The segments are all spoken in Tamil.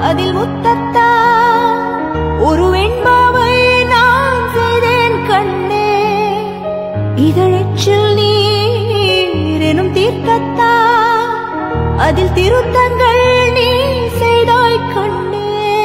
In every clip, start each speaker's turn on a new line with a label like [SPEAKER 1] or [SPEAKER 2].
[SPEAKER 1] அதில் முத்தத்தா ஒரு வெண்பாவை நான் செய்தேன் கண்ணே இதழச்சில் நீர் எனும் தீர்க்கத்தா அதில் திருத்தங்கள் நீ செய்தாய் கண்ணே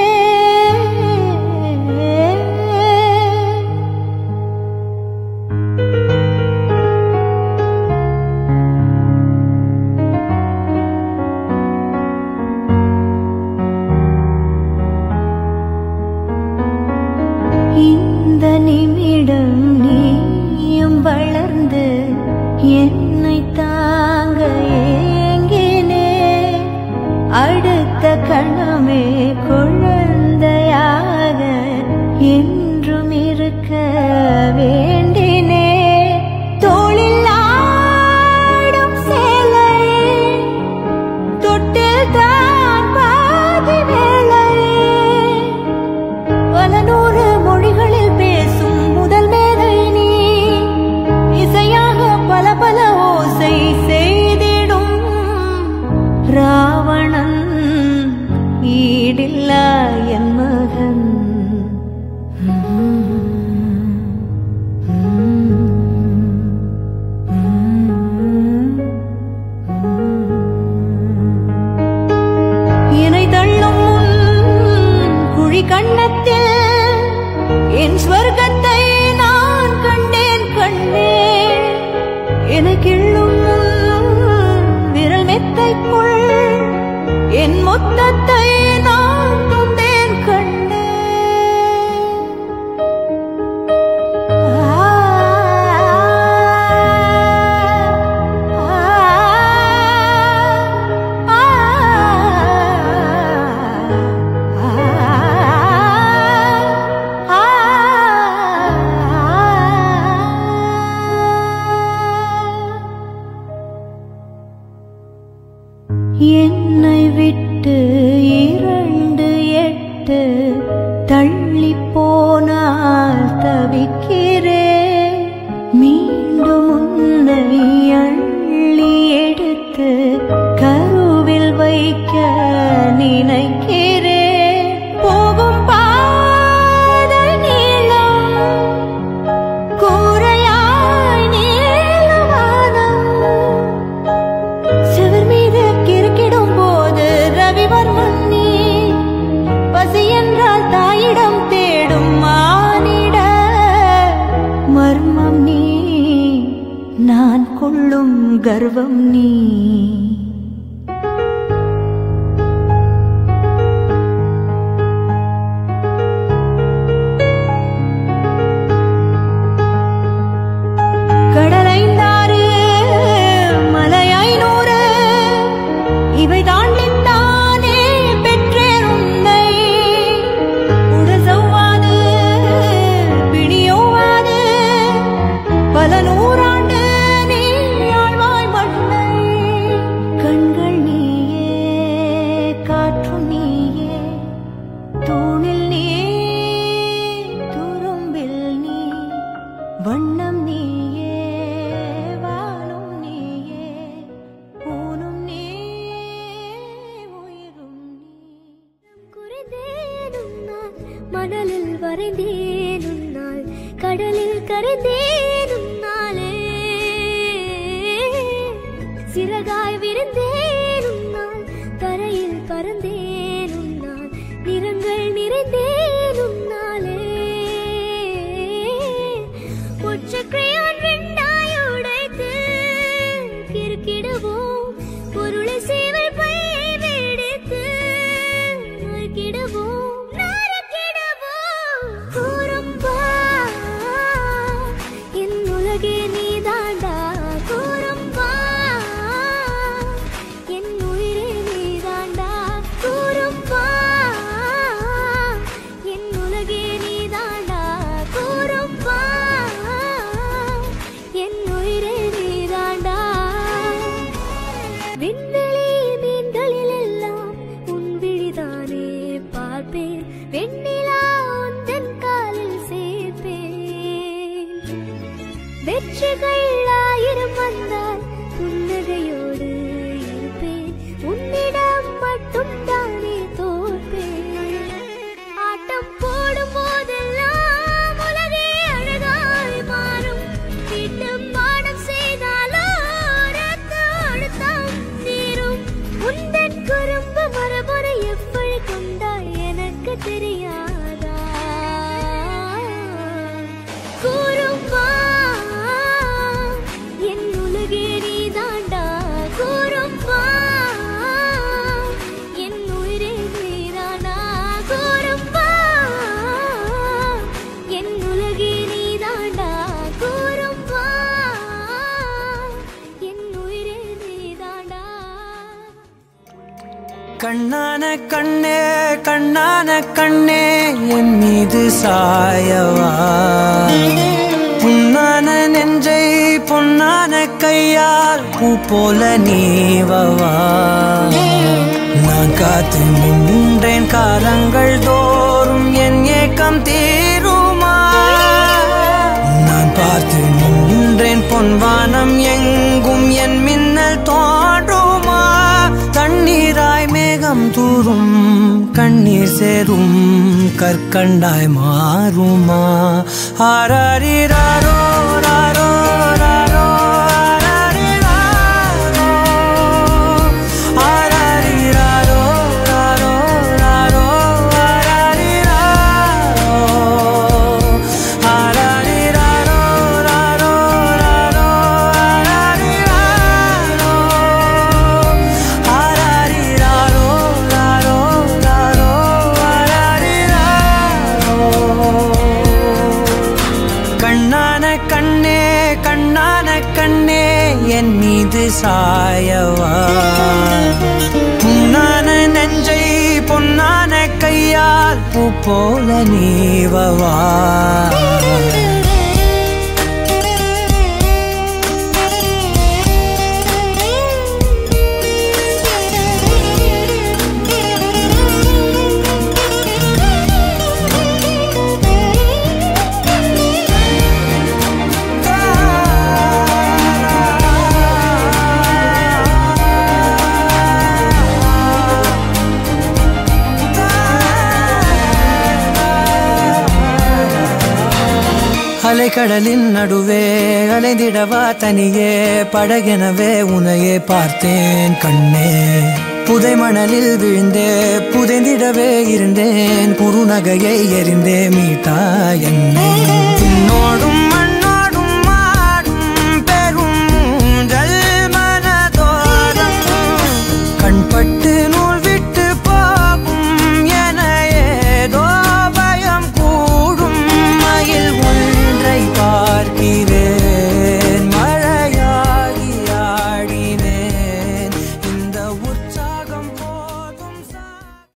[SPEAKER 1] இந்த நிமிடம் நீயும் வளர்ந்து என்னை தாங்க ஏங்கினே அடுத்த கணமே குழந்தையாக என்றும் இருக்க வேண்டினே தோளில் ஆடும் சேலையே தொட்டில் தான் பாதி வேலையே பல நூறு மொழிகளில் பேசும் முதல் மேதை நீ இசையாக பல பல ஓசை செய்திடும் ராவணன் ஈடில்லா என் மகன் என்னை தள்ளும் உன் குழி கண்ணத்தில் என் ஸ்வர்க்கத்தை நான் கண்டேன் கண்ணே என கிள்ளும் உன் விரல் மெத்தைக்குள் என் மொத்தத்தை நான் தொந்தேன் கண்ணே என்னை விட்டு இரண்டு எட்டு தள்ளி போனால் தவிக்கிறேன் மீண்டும் உன்னை அள்ளி எடுத்து கருவில் வைக்க நினைக்கிறேன் போகும் பாதை நீளம் கூரையாய் நீளவானம் சிவர் மீது கிறுக்கிடும் போது ரவிவர்மன் நீ பசி என்றால் தாயிடம் தேடும் மானிட மர்மம் நீ நான் கொள்ளும் கர்வம் நீ கடலைந்தாறு மலை ஐநூறு இவை தாண்டித்தானே பெற்றேன் உன்னை உடல் சவ்வாது பிணியோவாது பல நூறாண்டு நீ ஆழ்வாய் மண்ணை கண்கள் நீயே காற்று நீயே தூணில் நீ துரும்பில் நீ வண்ணம் நீயே வானும் நீயே ஊனும் நீ உயிரும் நீ
[SPEAKER 2] குறைந்தேனும் நான் மணலில் வரைந்தேனும் நாள் கடலில் கரைந்தேனும் நாளே சிறகாய் விருந்தேனும் நாள் தரையில் பறந்தேனும் நாள் நிறங்கள் நிறைந்தேனும் நாளே ஒற்றைக்கிரையான் ரெண்டாய் உடைத்து கிறுக்கிடுவோம் பொருளை சேவல் பையை வெடித்து நறுக்கிடுவோம் நறுக்கிடுவோம் கூறும்பா என் உலகே நீதாண்டா கூறும்பா என் உயிரே நீதாண்டா கூ
[SPEAKER 3] கண்ணான கண்ணே கண்ணான கண்ணே என் மீது சாயவா புண்ணான நெஞ்சை பொன்னான கையால் பூ போல நீவவா நான் காத்து நின்றேன் காலங்கள் தோறும் என் ஏக்கம் தீருமா நான் பார்த்து நின்றேன் பொன்வானம் எங்கும் என் மின்னல் தோன்றுமா தண்ணீராய் மேகம் தூரும் கண்ணீர் சேரும் கற்கண்டாய் மாறுமா ஆராரிராரோ ராரோ ராரோ ஆராரிராரோ ஆராரிராரோ ராரோ ராரோ ஆராரிராரோ ஆராரிராரோ ராரோ ராரோ ஆராரிராரோ ஆராரிராரோ ராரோ ராரோ ஆராரிராரோ கண்ணான கண்ணே கண்ணான கண்ணே என் மீது சாயவா புண்ணான நெஞ்சை பொன்னான கையால் பூ போல நீவவா அலைக்கடலின் நடுவே அலைந்திடவா தனியே படகெனவே உனையே பார்த்தேன் கண்ணே புதை மணலில் விழுந்தே புதைந்திடவே இருந்தேன் குறுநகையை எறிந்தே மீட்டா என்னை உன்னோடும்